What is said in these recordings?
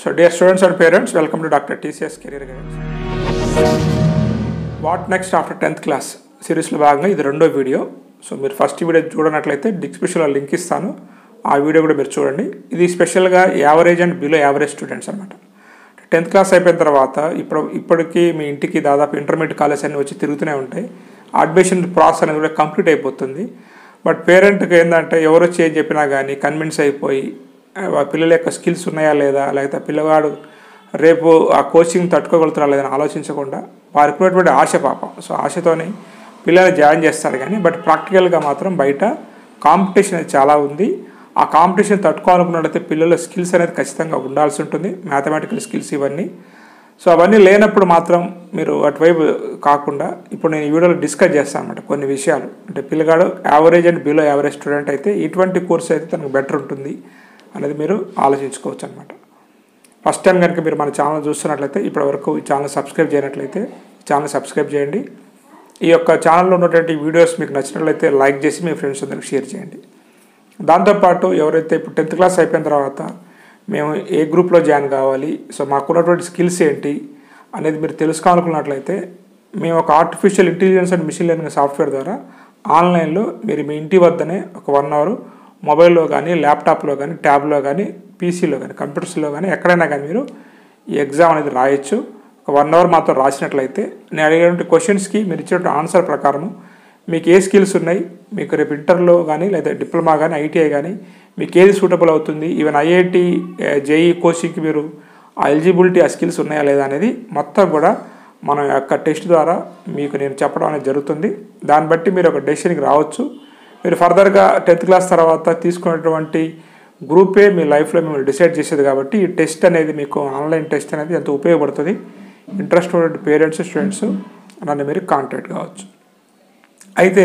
So, dear students and parents, welcome to Dr. TCS Career Guidance. What next after tenth class సిరీస్లో భాగంగా ఇది రెండో video so మీరు first video చూడనట్లయితే డిస్క్రిప్షన్లో లింక్ ఇస్తాను ఆ వీడియో కూడా మీరు చూడండి ఇది స్పెషల్గా average and below average students అనమాట టెన్త్ క్లాస్ అయిపోయిన తర్వాత ఇప్పుడు ఇప్పటికీ మీ ఇంటికి దాదాపు ఇంటర్మీడియట్ కాలేజ్ అన్ని వచ్చి తిరుగుతూనే ఉంటాయి అడ్మిషన్ ప్రాసెస్ అనేది కూడా కంప్లీట్ అయిపోతుంది బట్ పేరెంట్కి ఏంటంటే ఎవరు వచ్చి ఏం చెప్పినా కానీ కన్విన్స్ అయిపోయి ఆ పిల్లల యొక్క స్కిల్స్ ఉన్నాయా లేదా లేకపోతే పిల్లవాడు రేపు ఆ కోచింగ్ తట్టుకోగలుగుతారా లేదని ఆలోచించకుండా వారికి ఉన్నటువంటి ఆశ పాపం సో ఆశతోనే పిల్లల్ని జాయిన్ చేస్తారు కానీ బట్ ప్రాక్టికల్గా మాత్రం బయట కాంపిటీషన్ అనేది చాలా ఉంది ఆ కాంపిటీషన్ తట్టుకోవాలనుకున్నట్లయితే పిల్లల స్కిల్స్ అనేది ఖచ్చితంగా ఉండాల్సి ఉంటుంది మ్యాథమెటికల్ స్కిల్స్ ఇవన్నీ సో అవన్నీ లేనప్పుడు మాత్రం మీరు అటువైపు కాకుండా ఇప్పుడు నేను ఈ వీడియోలో డిస్కస్ చేస్తాను అనమాట కొన్ని విషయాలు అంటే పిల్లగాడు average and below average student అయితే ఇటువంటి కోర్స్ అయితే తనకు బెటర్ ఉంటుంది అనేది మీరు ఆలోచించుకోవచ్చు అనమాట ఫస్ట్ టైం కనుక మీరు మన ఛానల్ చూస్తున్నట్లయితే ఇప్పటి వరకు ఈ ఛానల్ సబ్స్క్రైబ్ చేయనట్లయితే ఛానల్ సబ్స్క్రైబ్ చేయండి ఈ యొక్క ఛానల్లో ఉన్నటువంటి వీడియోస్ మీకు నచ్చినట్లయితే లైక్ చేసి మీ ఫ్రెండ్స్ అందరికి షేర్ చేయండి దాంతోపాటు ఎవరైతే ఇప్పుడు టెన్త్ క్లాస్ అయిపోయిన తర్వాత మేము ఏ గ్రూప్లో జాయిన్ కావాలి సో మాకున్నటువంటి స్కిల్స్ ఏంటి అనేది మీరు తెలుసుకోవాలనుకున్నట్లయితే మేము ఒక artificial intelligence and machine learning software ద్వారా ఆన్లైన్లో మీరు మీ ఇంటి వద్దనే ఒక వన్ అవర్ మొబైల్లో కానీ ల్యాప్టాప్లో కానీ ట్యాబ్లో కానీ పీసీలో కానీ కంప్యూటర్స్లో కానీ ఎక్కడైనా కానీ మీరు ఈ ఎగ్జామ్ అనేది రాయొచ్చు ఒక వన్ అవర్ మాత్రం రాసినట్లయితే నేను అడిగేటువంటి క్వశ్చన్స్కి మీరు ఇచ్చేటువంటి ఆన్సర్ ప్రకారము మీకు ఏ స్కిల్స్ ఉన్నాయి మీకు రేపు ఇంటర్లో కానీ లేదా డిప్లొమా కానీ ఐటీఐ కానీ మీకు ఏది సూటబుల్ అవుతుంది ఈవెన్ ఐఐటి జేఈ కోచింగ్కి మీరు ఆ ఎలిజిబిలిటీ ఆ స్కిల్స్ ఉన్నాయా లేదా అనేది మొత్తం కూడా మన యొక్క టెస్ట్ ద్వారా మీకు నేను చెప్పడం అనేది జరుగుతుంది దాన్ని బట్టి మీరు ఒక డెసిషన్కి రావచ్చు మీరు ఫర్దర్గా టెన్త్ క్లాస్ తర్వాత తీసుకున్నటువంటి గ్రూపే మీ లైఫ్లో మిమ్మల్ని డిసైడ్ చేసేది కాబట్టి ఈ టెస్ట్ అనేది మీకు ఆన్లైన్ టెస్ట్ అనేది ఎంతో ఉపయోగపడుతుంది ఇంట్రెస్ట్ ఉన్నటువంటి పేరెంట్స్ స్టూడెంట్స్ నన్ను మీరు కాంటాక్ట్ కావచ్చు అయితే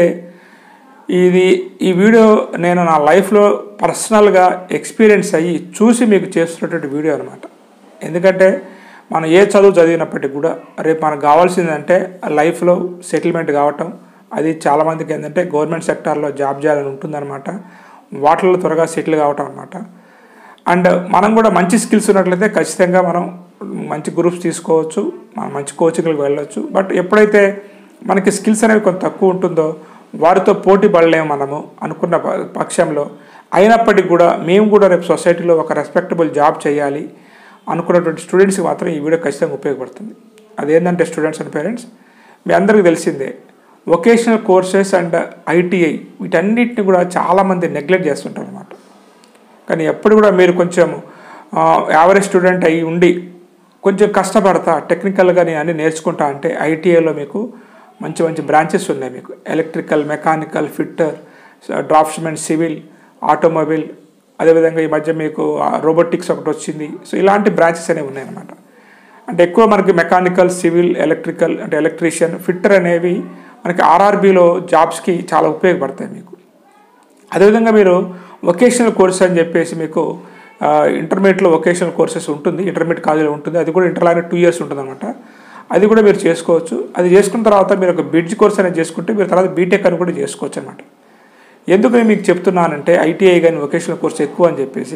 ఇది ఈ వీడియో నేను నా లైఫ్లో పర్సనల్గా ఎక్స్పీరియన్స్ అయ్యి చూసి మీకు చేస్తున్నటువంటి వీడియో అనమాట ఎందుకంటే మనం ఏ చదువు చదివినప్పటికీ కూడా రేపు మనకు కావాల్సిందంటే లైఫ్లో సెటిల్మెంట్ కావటం అది చాలామందికి ఏంటంటే గవర్నమెంట్ సెక్టార్లో జాబ్ చేయాలని ఉంటుందన్నమాట వాటిల్లో త్వరగా సెటిల్ కావటం అనమాట అండ్ మనం కూడా మంచి స్కిల్స్ ఉన్నట్లయితే ఖచ్చితంగా మనం మంచి గ్రూప్స్ తీసుకోవచ్చు మనం మంచి కోచింగ్లకు వెళ్ళవచ్చు బట్ ఎప్పుడైతే మనకి స్కిల్స్ అనేవి కొంత తక్కువ ఉంటుందో వారితో పోటీ పడలేము మనము అనుకున్న పక్షంలో అయినప్పటికీ కూడా మేము కూడా రేపు సొసైటీలో ఒక రెస్పెక్టబుల్ జాబ్ చేయాలి అనుకున్నటువంటి స్టూడెంట్స్కి మాత్రం ఈ వీడియో ఖచ్చితంగా ఉపయోగపడుతుంది అదేంటంటే స్టూడెంట్స్ అండ్ పేరెంట్స్ మీ అందరికీ తెలిసిందే వొకేషనల్ కోర్సెస్ అండ్ ఐటీఐ వీటన్నిటిని కూడా చాలామంది నెగ్లెక్ట్ చేస్తుంటారు అనమాట కానీ ఎప్పుడు కూడా మీరు కొంచెం యావరేజ్ స్టూడెంట్ అయి ఉండి కొంచెం కష్టపడతా టెక్నికల్గా నేను అన్ని నేర్చుకుంటా అంటే ఐటీఐలో మీకు మంచి మంచి బ్రాంచెస్ ఉన్నాయి మీకు electrical mechanical fitter draftsmen civil automobile అదేవిధంగా ఈ మధ్య మీకు రోబోటిక్స్ ఒకటి వచ్చింది సో ఇలాంటి బ్రాంచెస్ అనేవి ఉన్నాయన్నమాట అంటే ఎక్కువ మనకి మెకానికల్ సివిల్ ఎలక్ట్రికల్ అంటే ఎలక్ట్రీషియన్ ఫిట్టర్ అనేవి మనకి ఆర్ఆర్బీలో జాబ్స్కి చాలా ఉపయోగపడతాయి మీకు అదేవిధంగా మీరు వొకేషనల్ కోర్స్ అని చెప్పేసి మీకు ఇంటర్మీడియట్లో వొకేషనల్ కోర్సెస్ ఉంటుంది ఇంటర్మీడియట్ కాలేజీలో ఉంటుంది అది కూడా ఇంటర్లాగే టూ ఇయర్స్ ఉంటుంది అనమాట అది కూడా మీరు చేసుకోవచ్చు అది చేసుకున్న తర్వాత మీరు ఒక బ్రిడ్జ్ కోర్స్ అనేది చేసుకుంటే మీరు తర్వాత బీటెక్ అని కూడా చేసుకోవచ్చు అనమాట ఎందుకు నేను మీకు చెప్తున్నానంటే ఐటీఐ కానీ వొకేషనల్ కోర్స్ ఎక్కువ అని చెప్పేసి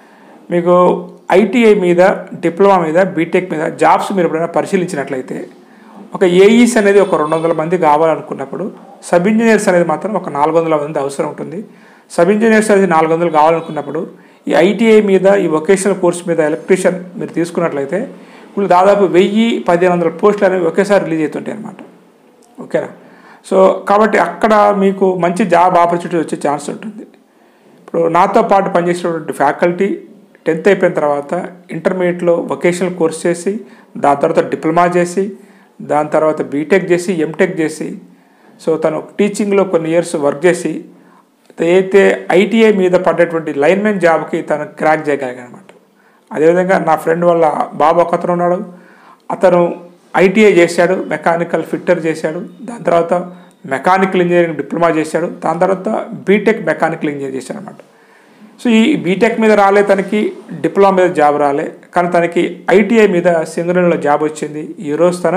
మీకు ఐటీఐ మీద డిప్లొమా మీద బీటెక్ మీద జాబ్స్ మీరు ఎప్పుడైనా పరిశీలించినట్లయితే ఒక ఏఈస్ అనేది ఒక రెండు వందల మంది కావాలనుకున్నప్పుడు సబ్ ఇంజనీర్స్ అనేది మాత్రం ఒక నాలుగు వందల మంది అవసరం ఉంటుంది సబ్ ఇంజనీర్స్ అనేది నాలుగు వందలు కావాలనుకున్నప్పుడు ఈ ఐటీఐ మీద ఈ వొకేషనల్ కోర్స్ మీద ఎలక్ట్రీషియన్ మీరు తీసుకున్నట్లయితే ఇప్పుడు దాదాపు వెయ్యి పదిహేను వందల పోస్టులు అనేవి ఒకేసారి రిలీజ్ అవుతుంటాయి అనమాట ఓకేనా సో కాబట్టి అక్కడ మీకు మంచి జాబ్ ఆపర్చునిటీ వచ్చే ఛాన్స్ ఉంటుంది ఇప్పుడు నాతో పాటు పనిచేసినటువంటి ఫ్యాకల్టీ టెన్త్ అయిపోయిన తర్వాత ఇంటర్మీడియట్లో వొకేషనల్ కోర్స్ చేసి దాని తర్వాత డిప్లొమా చేసి దాని తర్వాత బీటెక్ చేసి ఎంటెక్ చేసి సో తను టీచింగ్లో కొన్ని ఇయర్స్ వర్క్ చేసి అయితే ఐటీఐ మీద పడ్డటువంటి లైన్మెన్ జాబ్కి తను క్రాక్ చేయగలిగాడు అనమాట అదేవిధంగా నా ఫ్రెండ్ వాళ్ళ బాబు ఒకతను ఉన్నాడు అతను ఐటీఐ చేశాడు మెకానికల్ ఫిట్టర్ చేశాడు దాని తర్వాత మెకానికల్ ఇంజనీరింగ్ డిప్లొమా చేశాడు దాని తర్వాత బీటెక్ మెకానికల్ ఇంజనీర్ చేశాడు అనమాట సో ఈ బీటెక్ మీద రాలే తనకి డిప్లొమా మీద జాబ్ రాలే కానీ తనకి ఐటీఐ మీద సింగరేణిలో జాబ్ వచ్చింది ఈరోజు తను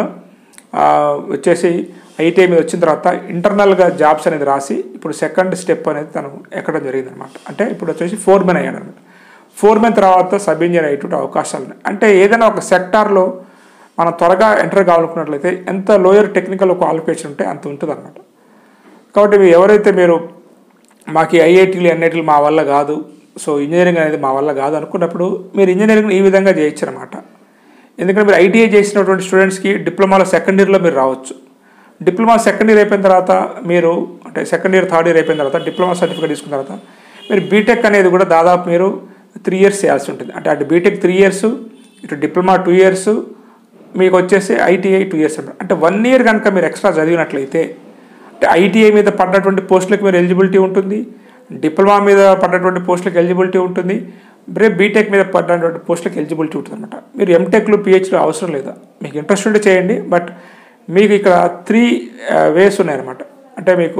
వచ్చేసి ఐటీఐ మీద వచ్చిన తర్వాత ఇంటర్నల్గా జాబ్స్ అనేది రాసి ఇప్పుడు సెకండ్ స్టెప్ అనేది తను ఎక్కడం జరిగింది అనమాట అంటే ఇప్పుడు వచ్చేసి ఫోర్ మెన్ అయ్యాడు అనమాట ఫోర్మెన్ తర్వాత సబ్ ఇంజనీర్ అయ్యేటువంటి అవకాశాలు ఉన్నాయి అంటే ఏదైనా ఒక సెక్టార్లో మనం త్వరగా ఎంటర్ కావాలనుకున్నట్లయితే ఎంత లోయర్ టెక్నికల్ క్వాలిఫికేషన్ ఉంటే అంత ఉంటుంది అనమాట కాబట్టి మీరు ఎవరైతే మీరు మాకు ఈ ఐఐటీలు ఎన్ఐటీలు మా వల్ల కాదు సో ఇంజనీరింగ్ అనేది మా వల్ల కాదు అనుకున్నప్పుడు మీరు ఇంజనీరింగ్ ఈ విధంగా చేయొచ్చు అనమాట ఎందుకంటే మీరు ఐటీఐ చేసినటువంటి స్టూడెంట్స్కి డిప్లొమాలో సెకండ్ ఇయర్లో మీరు రావచ్చు డిప్లొమా సెకండ్ ఇయర్ అయిపోయిన తర్వాత మీరు అంటే సెకండ్ ఇయర్ థర్డ్ ఇయర్ అయిపోయిన తర్వాత డిప్లొమా సర్టిఫికేట్ తీసుకున్న తర్వాత మీరు బీటెక్ అనేది కూడా దాదాపు మీరు త్రీ ఇయర్స్ చేయాల్సి ఉంటుంది అంటే అటు బీటెక్ త్రీ ఇయర్స్ ఇటు డిప్లొమా టూ ఇయర్స్ మీకు వచ్చేసి ఐటీఐ టూ ఇయర్స్ అనమాట అంటే వన్ ఇయర్ కనుక మీరు ఎక్స్ట్రా చదివినట్లయితే అంటే ఐటీఐ మీద పడినటువంటి పోస్టులకు మీరు ఎలిజిబిలిటీ ఉంటుంది డిప్లొమా మీద పడినటువంటి పోస్టులకు ఎలిజిబిలిటీ ఉంటుంది రేపు బీటెక్ మీద పడినటువంటి పోస్టులకు ఎలిజిబిలిటీ ఉంటుంది అనమాట మీరు ఎంటెక్లు పిహెచ్లు అవసరం లేదా మీకు ఇంట్రెస్ట్ ఉంటే చేయండి బట్ మీకు ఇక్కడ త్రీ వేస్ ఉన్నాయన్నమాట అంటే మీకు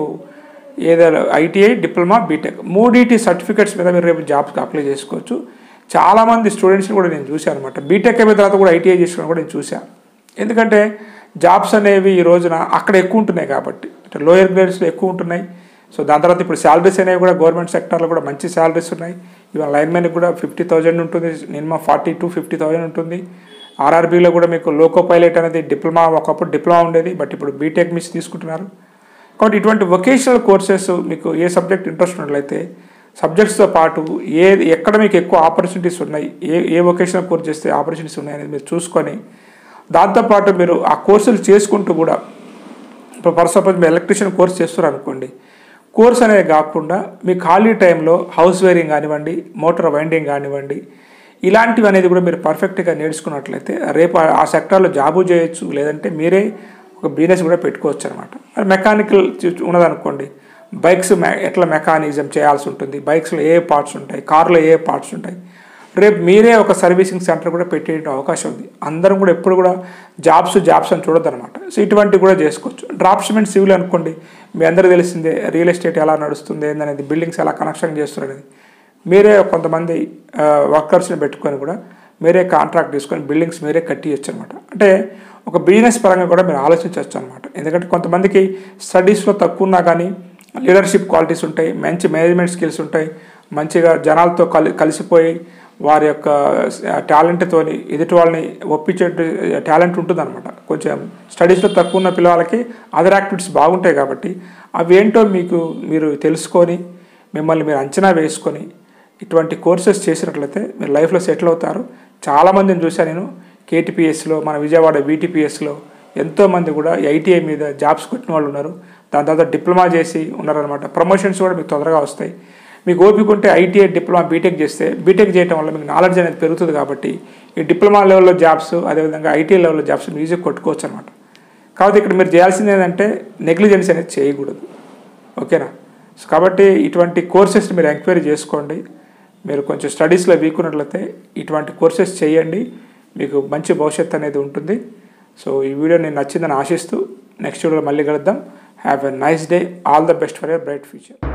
ఏదైనా ఐటీఐ డిప్లొమా బీటెక్ మూడిటి సర్టిఫికెట్స్ మీద మీరు రేపు జాబ్స్కి అప్లై చేసుకోవచ్చు చాలామంది స్టూడెంట్స్ని కూడా నేను చూశాను అనమాట బీటెక్ అయిపోయిన తర్వాత కూడా ఐటీఐ చేసుకోవడం కూడా నేను చూశాను ఎందుకంటే జాబ్స్ అనేవి ఈ రోజున అక్కడ ఎక్కువ ఉంటున్నాయి కాబట్టి అంటే లోయర్ గ్రేడ్స్లో ఎక్కువ ఉంటున్నాయి సో దాని తర్వాత ఇప్పుడు శాలరీస్ అనేవి కూడా గవర్నమెంట్ సెక్టార్లో కూడా మంచి శాలరీస్ ఉన్నాయి ఇవాళ లైన్మెన్కి కూడా ఫిఫ్టీ థౌజండ్ ఉంటుంది minimum forty to fifty thousand ఉంటుంది ఆర్ఆర్బీలో కూడా మీకు లోకో పైలట్ అనేది డిప్లొమా ఒకప్పుడు డిప్లొమా ఉండేది బట్ ఇప్పుడు బీటెక్ మిస్ తీసుకుంటున్నారు కాబట్టి ఇటువంటి వొకేషనల్ కోర్సెస్ మీకు ఏ సబ్జెక్ట్ ఇంట్రెస్ట్ ఉన్నట్లయితే సబ్జెక్ట్స్తో పాటు ఏ ఎక్కడ మీకు ఎక్కువ ఆపర్చునిటీస్ ఉన్నాయి ఏ ఏ వొకేషనల్ కోర్స్ చేస్తే ఆపర్చునిటీస్ ఉన్నాయి అనేది మీరు చూసుకొని దాంతోపాటు మీరు ఆ కోర్సులు చేసుకుంటూ కూడా ఇప్పుడు ఫర్ సపోజ్ మీరు ఎలక్ట్రీషియన్ కోర్స్ చేస్తున్నారు అనుకోండి కోర్స్ అనేది కాకుండా మీ ఖాళీ టైంలో హౌస్ వైరింగ్ కానివ్వండి మోటార్ వైండింగ్ కానివ్వండి ఇలాంటివి అనేది కూడా మీరు పర్ఫెక్ట్గా నేర్చుకున్నట్లయితే రేపు ఆ సెక్టార్లో జాబు చేయొచ్చు లేదంటే మీరే ఒక బిజినెస్ కూడా పెట్టుకోవచ్చు అనమాట మరి మెకానికల్ ఉన్నదనుకోండి బైక్స్ ఎట్లా మెకానిజం చేయాల్సి ఉంటుంది బైక్స్లో ఏ పార్ట్స్ ఉంటాయి కార్లో ఏ పార్ట్స్ ఉంటాయి రేపు మీరే ఒక సర్వీసింగ్ సెంటర్ కూడా పెట్టే అవకాశం ఉంది అందరం కూడా ఎప్పుడు కూడా జాబ్స్ జాబ్స్ అని చూడొద్దు అనమాట సో ఇటువంటివి కూడా చేసుకోవచ్చు డ్రాప్స్మెంట్ సివిల్ అనుకోండి మీ అందరికీ తెలిసిందే రియల్ ఎస్టేట్ ఎలా నడుస్తుంది ఏందనేది బిల్డింగ్స్ ఎలా కనెక్షన్ చేస్తారు అనేది మీరే కొంతమంది వర్కర్స్ని పెట్టుకొని కూడా మీరే కాంట్రాక్ట్ తీసుకొని బిల్డింగ్స్ మీరే కట్టియచ్చు అనమాట అంటే ఒక బిజినెస్ పరంగా కూడా మీరు ఆలోచించవచ్చు అనమాట ఎందుకంటే కొంతమందికి స్టడీస్లో తక్కువ ఉన్నా కానీ లీడర్షిప్ క్వాలిటీస్ ఉంటాయి మంచి మేనేజ్మెంట్ స్కిల్స్ ఉంటాయి మంచిగా జనాలతో కలి కలిసిపోయి వారి యొక్క టాలెంట్తో ఎదుటి వాళ్ళని ఒప్పించే టాలెంట్ ఉంటుందన్నమాట కొంచెం స్టడీస్లో తక్కువ ఉన్న పిల్లలకి అదర్ యాక్టివిటీస్ బాగుంటాయి కాబట్టి అవి ఏంటో మీకు మీరు తెలుసుకొని మిమ్మల్ని మీరు అంచనా వేసుకొని ఇటువంటి కోర్సెస్ చేసినట్లయితే మీరు లైఫ్లో సెటిల్ అవుతారు చాలామందిని చూశాను నేను కేటీపీఎస్లో మన విజయవాడ వీటీపీఎస్లో ఎంతోమంది కూడా ఐటీఐ మీద జాబ్స్ కొట్టిన వాళ్ళు ఉన్నారు దాని తర్వాత డిప్లొమా చేసి ఉన్నారనమాట ప్రమోషన్స్ కూడా మీకు తొందరగా వస్తాయి మీకు ఓపిక ఉంటే ఐటీఐ డిప్లొమా బీటెక్ చేస్తే బీటెక్ చేయడం వల్ల మీకు నాలెడ్జ్ అనేది పెరుగుతుంది కాబట్టి ఈ డిప్లొమా లెవెల్లో జాబ్స్ అదేవిధంగా ఐటీ లెవెల్లో జాబ్స్ మీరు ఈజీగా కొట్టుకోవచ్చు అనమాట కాబట్టి ఇక్కడ మీరు చేయాల్సింది ఏంటంటే నెగ్లిజెన్స్ అనేది చేయకూడదు ఓకేనా సో కాబట్టి ఇటువంటి కోర్సెస్ని మీరు ఎంక్వైరీ చేసుకోండి మీరు కొంచెం స్టడీస్లో వీక్ ఉన్నట్లయితే ఇటువంటి కోర్సెస్ చేయండి మీకు మంచి భవిష్యత్తు అనేది ఉంటుంది సో ఈ వీడియో నేను నచ్చిందని ఆశిస్తూ నెక్స్ట్ వీడియోలో మళ్ళీ కలుద్దాం have a nice day all the best for your bright future